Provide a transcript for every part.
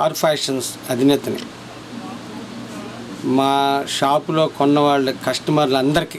Star fashions అధినేతని మా షాపులో కొన్న వాళ్ళ కస్టమర్లందరికీ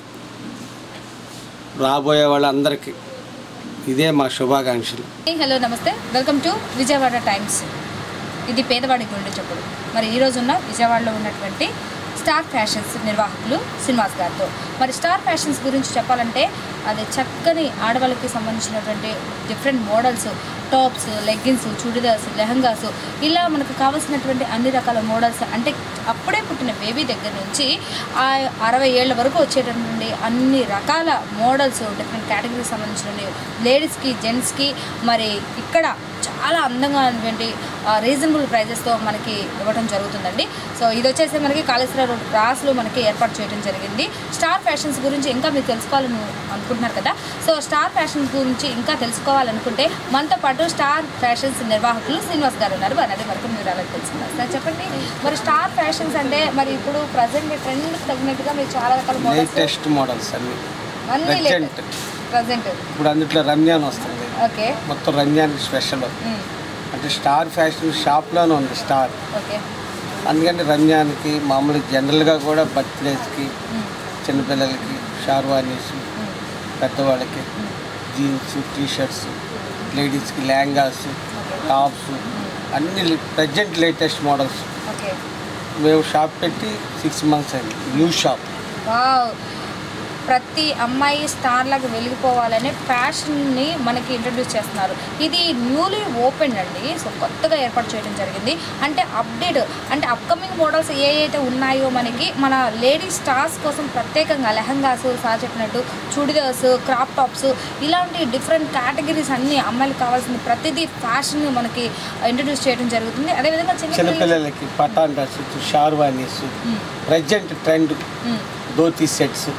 రాబోయే వాళ్ళందరికీ ఇదే మా శుభాకాంక్షలు హలో నమస్తే వెల్కమ్ టు విజయవాడ టైమ్స్ ఇది పేదవాడి గుండె చెప్పుడు మరి ఈ రోజున్న విజయవాడలో ఉన్నటువంటి స్టార్ ఫ్యాషన్స్ నిర్వాహకులు శ్రీనివాస్ గారితో మరి స్టార్ ఫ్యాషన్స్ గురించి చెప్పాలంటే అది చక్కని ఆడవాళ్ళకి సంబంధించినటువంటి different models tops leggings chudidars lehengas ఇలా మనకు కావాల్సినటువంటి అన్ని రకాల మోడల్స్ అంటే అప్పుడే పుట్టిన బేబీ దగ్గర నుంచి ఆ అరవై ఏళ్ళ వరకు వచ్చేటటువంటి అన్ని రకాల మోడల్స్ డిఫరెంట్ కేటగిరీకి సంబంధించినవి లేడీస్కి జెంట్స్కి మరి ఇక్కడ చాలా అందంగా ఉన్నటువంటి రీజనబుల్ ప్రైజెస్తో మనకి ఇవ్వడం జరుగుతుందండి సో ఇది వచ్చేసి మనకి కాళేశ్వర రోడ్ క్రాస్లో మనకి ఏర్పాటు చేయడం జరిగింది స్టార్ ఫ్యాషన్స్ గురించి ఇంకా మీరు తెలుసుకోవాలని అనుకుంటున్నారు కదా సో స్టార్ ఫ్యాషన్స్ గురించి ఇంకా తెలుసుకోవాలనుకుంటే మనతో పాటు స్టార్ ఫ్యాషన్స్ నిర్వాహకులు శ్రీనివాస్ గారు ఉన్నారు వారి అది వరకు మీరు అలా తెలుసుకున్నారు సార్ చెప్పండి మరి స్టార్ ఫ్యాషన్స్ అంటే మరి ఇప్పుడు ప్రజెంట్ ట్రెండ్ తగినట్టుగా మీరు చాలా రకాల మోడల్స్ లేటెస్ట్ మోడల్స్ అన్ని అన్ని ప్రజెంట్ ప్రజెంట్ ఇప్పుడు అందుట్లో రంజాన్ వస్తుంది ఓకే మొత్తం రంజాన్కి స్పెషల్ అంటే స్టార్ ఫ్యాషన్ షాప్లోనే ఉంది స్టార్ ఓకే అందుకని రంజాన్కి మామూలు జనరల్గా కూడా బర్త్డేస్కి చిన్నపిల్లలకి షార్వానీస్ పెద్దవాళ్ళకి జీన్స్ టీ షర్ట్స్ లేడీస్కి లెహంగాస్ టాప్స్ అన్ని ప్రజెంట్ లేటెస్ట్ మోడల్స్ ఓకే మేము షాప్ పెట్టి సిక్స్ మంత్స్ అయింది న్యూ షాప్ వావ్ ప్రతి అమ్మాయి స్టార్ లాగా వెలిగిపోవాలనే ఫ్యాషన్ని మనకి ఇంట్రడ్యూస్ చేస్తున్నారు ఇది న్యూలీ ఓపెన్ అండి సో కొత్తగా ఏర్పాటు చేయడం జరిగింది అంటే అప్డేట్ అంటే అప్కమింగ్ మోడల్స్ ఏ అయితే ఉన్నాయో మనకి మన లేడీ స్టార్స్ కోసం ప్రత్యేకంగా లెహంగాస్ సార్ చెప్పినట్టు చుడిదార్స్ క్రాప్ టాప్స్ ఇలాంటి డిఫరెంట్ కేటగిరీస్ అన్ని అమ్మాయిలకు కావాల్సిన ప్రతిదీ ఫ్యాషన్ మనకి ఇంట్రడ్యూస్ చేయడం జరుగుతుంది అదేవిధంగా చిన్న చిన్నపిల్లలకి Pathan dresses sherwanis present trend dhoti sets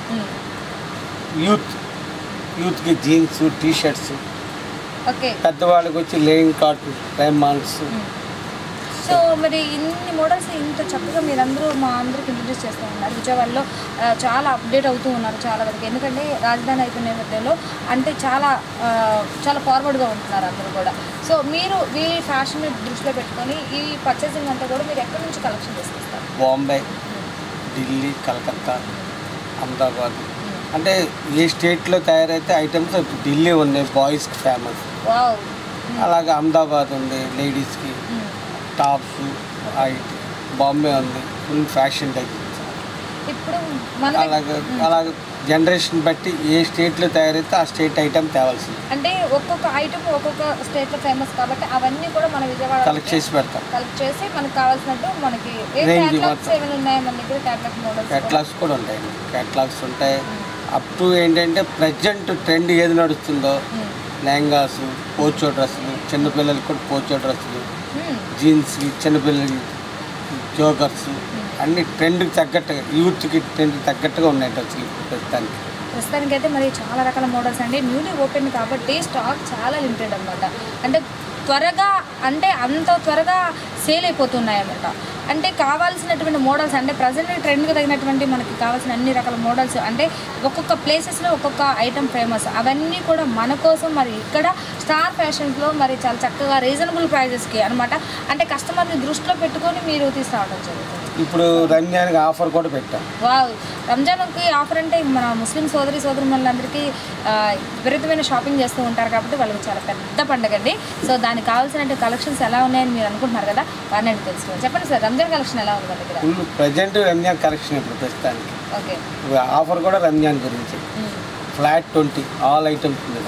youth యూత్కి జీన్స్ టీ షర్ట్స్ ఓకే పెద్దవాళ్ళకి వచ్చి లేయింగ్ కాట్ రైమాన్స్ సో మరి ఇన్ని మోడల్స్ ఇంత చక్కగా మీరందరూ మా అందరికి ఇంట్రడ్యూస్ చేస్తూ ఉన్నారు విజయవాడలో ఆ, చాలా అప్డేట్ అవుతూ ఉన్నారు చాలా వరకు ఎందుకంటే రాజధాని అయిపోయిన నేపథ్యంలో అంటే చాలా ఆ, చాలా ఫార్వర్డ్గా ఉంటున్నారు అందరూ కూడా సో మీరు ఈ ఫ్యాషన్ దృష్టిలో పెట్టుకొని ఈ పర్చేసింగ్ అంతా కూడా మీరు ఎక్కడి నుంచి కలెక్షన్ తీసుకొస్తారు బాంబే ఢిల్లీ కలకత్తా అహ్మదాబాద్ అంటే ఏ స్టేట్లో తయారైతే ఐటమ్స్ ఇప్పుడు ఢిల్లీ ఉన్నాయి బాయ్స్కి ఫేమస్ వావ్ అలాగే అహ్మదాబాద్ ఉంది లేడీస్కి టాప్స్ ఐట్ బాంబే ఉంది ఫుల్ ఫ్యాషన్ టైప్ ఇప్పుడు మన అలాగే అలాగే జనరేషన్ బట్టి ఏ స్టేట్లో తయారైతే ఆ స్టేట్ ఐటమ్ తేవాల్సింది అంటే ఒక్కొక్క ఐటమ్ ఒక్కొక్క స్టేట్లో ఫేమస్ కాబట్టి అవన్నీ కూడా మన విజయవాడ కలెక్ట్ చేసి పెడతాం కలెక్ట్ చేసి మనకు కావాల్సినట్టు మనకి ఏ Range క్యాటలాగ్స్ మొత్తం. ఏమైనా ఉన్నాయా మన దగ్గర క్యాటలాగ్ మోడల్స్ క్యాటలాగ్స్ కూడా ఉంటాయి క్యాటలాగ్స్ ఉంటాయి అప్ టు ఏంటంటే ప్రజెంట్ ట్రెండ్ ఏది నడుస్తుందో లెహంగాస్ పోచో డ్రెస్సులు చిన్నపిల్లలకి కూడా పోచో డ్రెస్సులు జీన్స్ చిన్నపిల్లలకి జోకర్స్ అన్ని ట్రెండ్కి తగ్గట్టుగా యూత్కి ట్రెండ్కి తగ్గట్టుగా ఉన్నాయి డ్రెస్సులు ప్రస్తుతానికి ప్రస్తుతానికైతే మరి చాలా రకాల మోడల్స్ అండి న్యూలీ ఓపెన్ కాబట్టి స్టాక్ చాలా లిమిటెడ్ అనమాట అంటే త్వరగా అంటే అంత త్వరగా సేల్ అయిపోతున్నాయి అన్నమాట అంటే కావాల్సినటువంటి మోడల్స్ అంటే ప్రజెంట్ ట్రెండ్కి తగినటువంటి మనకి కావాల్సిన అన్ని రకాల మోడల్స్ అంటే ఒక్కొక్క ప్లేసెస్లో ఒక్కొక్క ఐటమ్ ఫేమస్ అవన్నీ కూడా మన కోసం మరి ఇక్కడ స్టార్ ఫ్యాషన్స్లో మరి చాలా చక్కగా రీజనబుల్ ప్రైజెస్కి అనమాట అంటే కస్టమర్ని దృష్టిలో పెట్టుకొని మీరు తీసుకురావడం జరుగుతుంది ఇప్పుడు రంజాన్కి ఆఫర్ కూడా పెట్టాం వావ్ రంజాన్కి ఆఫర్ అంటే మన ముస్లిం సోదరి సోదరులందరికీ విపరీతమైన షాపింగ్ చేస్తూ ఉంటారు కాబట్టి వాళ్ళకి చాలా పెద్ద పండుగ అండి సో దానికి కావాల్సిన కలెక్షన్స్ ఎలా ఉన్నాయని మీరు అనుకుంటున్నారు కదా వారిని అడిగి తెలుసుకోవాలి చెప్పండి సార్ రంజాన్ కలెక్షన్ ఎలా ఉంది మన దగ్గర ఫుల్ ప్రజెంట్ రంజాన్ కలెక్షన్ ఇప్పుడు ప్రస్తుతానికి ఓకే ఇప్పుడు ఆఫర్ కూడా రంజాన్ గురించి ఫ్లాట్ ట్వంటీ ఆల్ ఐటమ్స్ మీద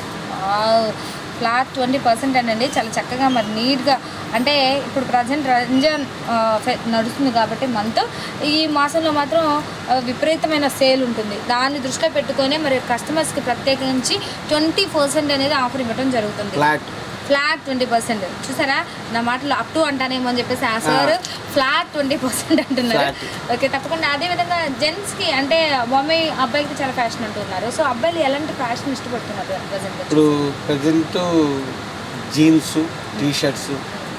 ఫ్లాట్ ట్వంటీ పర్సెంట్ అండి చాలా చక్కగా మరి నీట్గా అంటే ఇప్పుడు ప్రజెంట్ రంజాన్ ఆ, ఫె- నడుస్తుంది కాబట్టి మంత్ ఈ మాసంలో మాత్రం ఆ, విపరీతమైన సేల్ ఉంటుంది దాన్ని దృష్టిలో పెట్టుకొని మరి కస్టమర్స్కి ప్రత్యేకించి ట్వంటీ పర్సెంట్ అనేది ఆఫర్ ఇవ్వడం జరుగుతుంది ఫ్లాట్ ఫ్లాట్ ట్వంటీ పర్సెంట్ చూసారా నా మాటలు అప్ టు అంటానేమో అని చెప్పేసి ఆ సార్ ఫ్లాట్ ట్వంటీ పర్సెంట్ అంటున్నారు Flat. ఓకే తప్పకుండా అదే విధంగా జెంట్స్కి అంటే అమ్మాయి అబ్బాయిలకి చాలా ఫ్యాషన్ అంటున్నారు సో అబ్బాయిలు ఎలాంటి ఫ్యాషన్ ఇష్టపడుతున్నారు ప్రజెంట్ ఇప్పుడు present jeans T shirts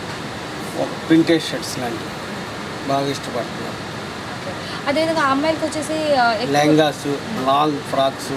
printed shirts లాంటివి బాగా ఇష్టపడుతున్నారు అదేవిధంగా అమ్మాయిలకి వచ్చేసి ఆ, ఎక్కువ- lehengas long frocks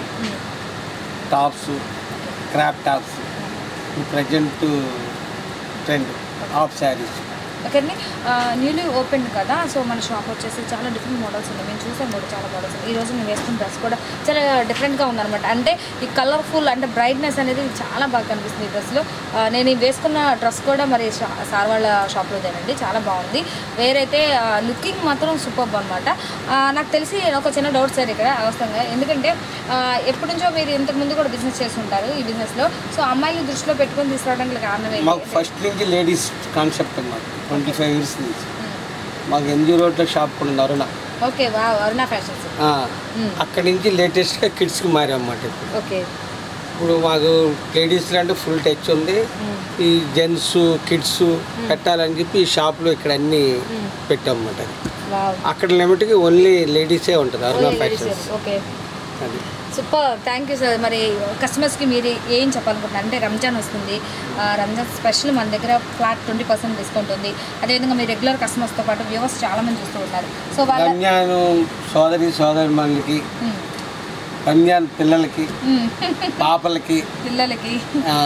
tops crop tops present trend half saris okay అండి న్యూలీ ఓపెన్ కదా సో మన షాప్ వచ్చేసి చాలా డిఫరెంట్ మోడల్స్ ఉన్నాయి మేము చూసాం కూడా చాలా మోడల్స్ ఈ రోజు నేను వేసుకున్న డ్రెస్ కూడా చాలా డిఫరెంట్గా ఉందన్నమాట అంటే ఈ కలర్ఫుల్ అంటే బ్రైట్నెస్ అనేది చాలా బాగా కనిపిస్తుంది ఈ డ్రెస్లో నేను ఈ వేసుకున్న డ్రెస్ కూడా మరి షా- సార్ వాళ్ళ షాప్లోదేనండి చాలా బాగుంది వేరైతే లుకింగ్ మాత్రం సూపర్ అనమాట నాకు తెలిసి ఒక చిన్న డౌట్ సార్ ఇక్కడ అవసరంగా ఎందుకంటే ఆ, ఎప్పటి నుంచో మీరు ఇంతకు ముందు కూడా బిజినెస్ చేస్తుంటారు ఈ బిజినెస్లో సో అమ్మాయిని దృష్టిలో పెట్టుకొని తీసుకురావడానికి కారణం ఏంటి మాకు ఫస్ట్ నుంచి లేడీస్ కాన్సెప్ట్ మాకు ట్వంటీ ఫైవ్ ఇయర్స్ నుంచి మాకు ఎన్జీ రోడ్లో షాప్ కూడా ఉంది అరుణ ఓకే వా అరుణ ఫ్యాషన్స్ ఆ, అక్కడి నుంచి లేటెస్ట్గా కిడ్స్కి మారామన్నమాట ఇప్పుడు ఓకే ఇప్పుడు మాకు లేడీస్లో అంటే ఫుల్ టచ్ ఉంది ఈ జెంట్స్ కిడ్స్ పెట్టాలని చెప్పి ఈ షాప్లో ఇక్కడ అన్ని పెట్టామన్నమాట వావ్ అక్కడ లిమిట్కి ఓన్లీ లేడీసే ఉంటుంది అరుణ ఫ్యాషన్స్ ఓకే అది సూపర్ థ్యాంక్ యూ సార్ మరి కస్టమర్స్కి మీరు ఏం చెప్పాలనుకుంటున్నారు అంటే రంజాన్ వస్తుంది ఆ, రంజాన్ స్పెషల్ మన దగ్గర ఫ్లాట్ ట్వంటీ పర్సెంట్ డిస్కౌంట్ ఉంది అదేవిధంగా మీ రెగ్యులర్ కస్టమర్స్తో పాటు వ్యూవర్స్ చాలా మంది చూస్తూ ఉన్నారు సో వాళ్ళ రంజాన్ సోదరి సోదరి మనకి మ్మ్. రంజాన్ పిల్లలకి మ్మ్. పాపలకి పిల్లలకి ఆ,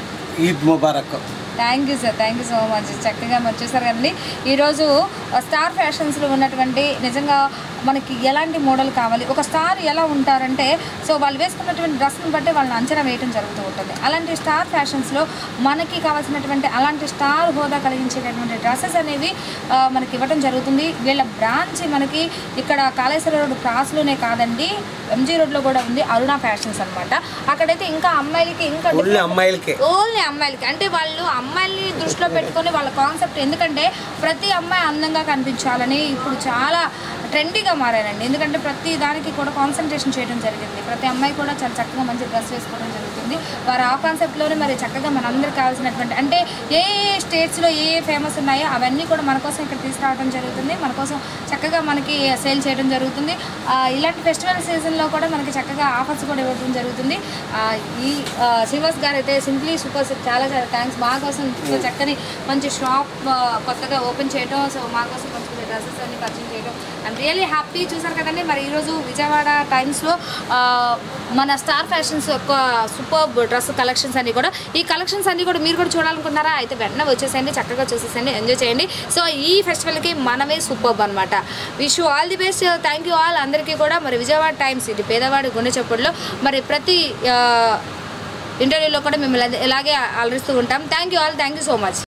Eid Mubarak thank you sir thank you so much చక్కగా మరి చూసారు కదండి ఈరోజు స్టార్ ఫ్యాషన్స్లో ఉన్నటువంటి నిజంగా మనకి ఎలాంటి మోడల్ కావాలి ఒక స్టార్ ఎలా ఉంటారంటే సో వాళ్ళు వేసుకున్నటువంటి డ్రెస్ని బట్టి వాళ్ళని అంచనా వేయడం జరుగుతూ ఉంటుంది అలాంటి స్టార్ ఫ్యాషన్స్లో మనకి కావాల్సినటువంటి అలాంటి స్టార్ హోదా కలిగించేటటువంటి డ్రెస్సెస్ అనేవి ఆ, మనకి ఇవ్వడం జరుగుతుంది వీళ్ళ బ్రాంచ్ మనకి ఇక్కడ కాళేశ్వర రోడ్ క్రాస్లోనే కాదండి ఎంజీ రోడ్లో కూడా ఉంది అరుణ ఫ్యాషన్స్ అన్నమాట అక్కడైతే ఇంకా అమ్మాయిలకి ఇంకా ఓన్లీ different- అమ్మాయిలకే ఓన్లీ అమ్మాయిలకి అంటే వాళ్ళు అమ్మాయిల్ని దృష్టిలో పెట్టుకొని వాళ్ళ కాన్సెప్ట్ ఎందుకంటే ప్రతి అమ్మాయి అందంగా కనిపించాలని ఇప్పుడు చాలా ట్రెండీగా మారారండి ఎందుకంటే ప్రతి దానికి కూడా కాన్సన్ట్రేషన్ చేయడం జరిగింది ప్రతి అమ్మాయి కూడా చాలా చక్కగా మంచి డ్రెస్ వేసుకోవడం జరుగుతుంది వారు ఆ కాన్సెప్ట్లోనే మరి చక్కగా మనందరికి కావాల్సినటువంటి అంటే ఏ ఏ స్టేట్స్లో ఏ ఏ ఫేమస్ ఉన్నాయో అవన్నీ కూడా మన కోసం ఇక్కడ తీసుకురావడం జరుగుతుంది మన కోసం చక్కగా మనకి సేల్ చేయడం జరుగుతుంది ఆ, ఇలాంటి ఫెస్టివల్ సీజన్లో కూడా మనకి చక్కగా ఆఫర్స్ కూడా ఇవ్వడం జరుగుతుంది ఆ, ఈ ఆ, శ్రీనివాస్ గారు అయితే సింప్లీ సూపర్ చాలా చాలా థ్యాంక్స్ మా కోసం ఇంత చక్కని మంచి షాప్ ఆ, కొత్తగా ఓపెన్ చేయడం సో మా కోసం మంచి డ్రెస్సెస్ అన్ని పర్చేజ్ చేయడం ఐమ్ రియలీ హ్యాపీ చూసారు కదండి మరి ఈరోజు విజయవాడ టైమ్స్లో మన స్టార్ ఫ్యాషన్స్ యొక్క సూపర్ డ్రెస్ కలెక్షన్స్ అన్ని కూడా ఈ కలెక్షన్స్ అన్ని కూడా మీరు కూడా చూడాలనుకున్నారా అయితే వెంటనే వచ్చేసేయండి చక్కగా చూసేసేయండి ఎంజాయ్ చేయండి సో ఈ ఫెస్టివల్కి మనమే సూపర్ అనమాట wish you all the best thank you all అందరికీ కూడా మరి విజయవాడ టైమ్స్ ఇది పేదవాడి గుండె చప్పుడులో మరి ప్రతి ఆ, ఇంటర్వ్యూలో కూడా మేము ఇలా- ఇలాగే అలరిస్తూ ఉంటాం thank you all thank you so much